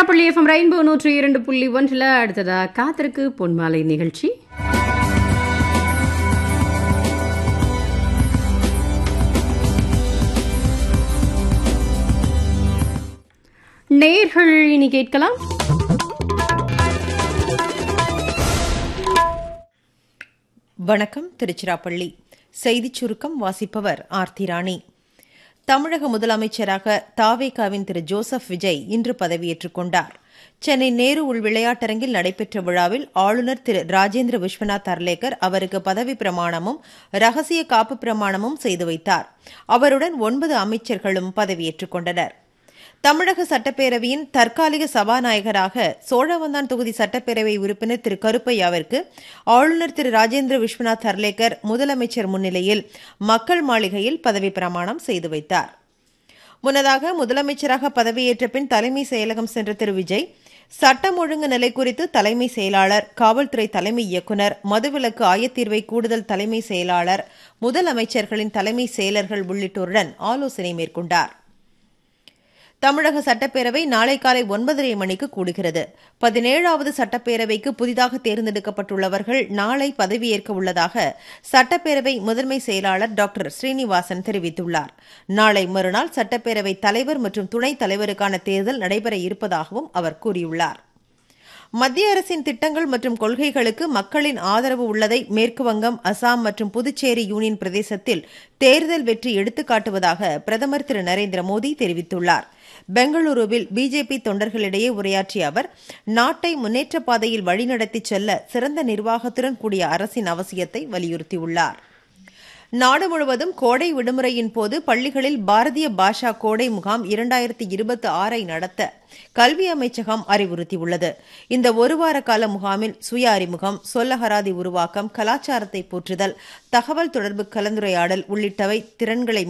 Tiruchirappalli FM rainbow நூற்றி இரண்டு புள்ளி ஒன்றில் அடுத்ததா காத்திருக்கு பொன்மாலை நிகழ்ச்சி நேர்கள் இனி கேட்கலாம் வணக்கம் திருச்சிராப்பள்ளி செய்திச் சுருக்கம் வாசிப்பவர் ஆர்த்தி ராணி தமிழக முதலமைச்சராக தாவேகாவின் திரு ஜோசப் விஜய் இன்று பதவியேற்றுக் கொண்டார் சென்னை நேரு உள் விளையாட்டரங்கில் நடைபெற்ற விழாவில் ஆளுநர் திரு ராஜேந்திர விஸ்வநாத் அர்லேக்கர் அவருக்கு பதவி பிரமாணமும் ரகசிய காப்பு பிரமாணமும் செய்து வைத்தார் அவருடன் ஒன்பது அமைச்சர்களும் பதவியேற்றுக் கொண்டனர் தமிழக சட்டப்பேரவையின் தற்காலிக சபாநாயகராக சோழவந்தான் தொகுதி சட்டப்பேரவை உறுப்பினர் திரு கருப்பையாவிற்கு ஆளுநர் திரு ராஜேந்திர விஸ்வநாத் ஹர்லேக்கர் முதலமைச்சர் முன்னிலையில் மக்கள் மாளிகையில் பதவி பிரமாணம் செய்து வைத்தார் முன்னதாக முதலமைச்சராக பதவியேற்ற பின் தலைமை செயலகம் சென்ற திரு விஜய் சட்டம் ஒழுங்கு நிலை குறித்து தலைமை செயலாளர் காவல்துறை தலைமை இயக்குநர் மதுவிலக்கு ஆயத்தீர்வை கூடுதல் தலைமை செயலாளர் முதலமைச்சர்களின் தலைமை செயலர்கள் உள்ளிட்டோருடன் ஆலோசனை மேற்கொண்டார் தமிழக சட்டப்பேரவை நாளை காலை ஒன்பதரை மணிக்கு கூடுகிறது பதினேழாவது சட்டப்பேரவைக்கு புதிதாக தேர்ந்தெடுக்கப்பட்டுள்ளவர்கள் நாளை பதவியேற்க உள்ளதாக சட்டப்பேரவை முதன்மை செயலாளர் டாக்டர் ஸ்ரீனிவாசன் தெரிவித்துள்ளார் நாளை மறுநாள் சட்டப்பேரவை தலைவர் மற்றும் துணைத் தலைவருக்கான தேர்தல் நடைபெற இருப்பதாகவும் அவர் கூறியுள்ளார் மத்திய அரசின் திட்டங்கள் மற்றும் கொள்கைகளுக்கு மக்களின் ஆதரவு உள்ளதை மேற்குவங்கம் அசாம் மற்றும் புதுச்சேரி யூனியன் பிரதேசத்தில் தேர்தல் வெற்றி எடுத்துக்காட்டுவதாக பிரதமர் திரு நரேந்திர மோடி தெரிவித்துள்ளார் பெங்களூருவில் பிஜேபி தொண்டர்களிடையே உரையாற்றிய அவர் நாட்டை முன்னேற்ற பாதையில் வழிநடத்திச் செல்ல சிறந்த நிர்வாகத்துடன் கூடிய அரசின் அவசியத்தை வலியுறுத்தியுள்ளார் நாடு முழுவதும் கோடை விடுமுறையின் போது பள்ளிகளில் பாரதிய பாஷா கோடை முகாம் இரண்டாயிரத்தி இருபத்தி ஆறை நடத்த கல்வி அமைச்சகம் அறிவுறுத்தியுள்ளது இந்த ஒருவார கால முகாமில் சுய அறிமுகம் சொல்லகராதி உருவாக்கம் கலாச்சாரத்தை போற்றுதல் தகவல் தொடர்பு கலந்துரையாடல் உள்ளிட்டவை திறன்களை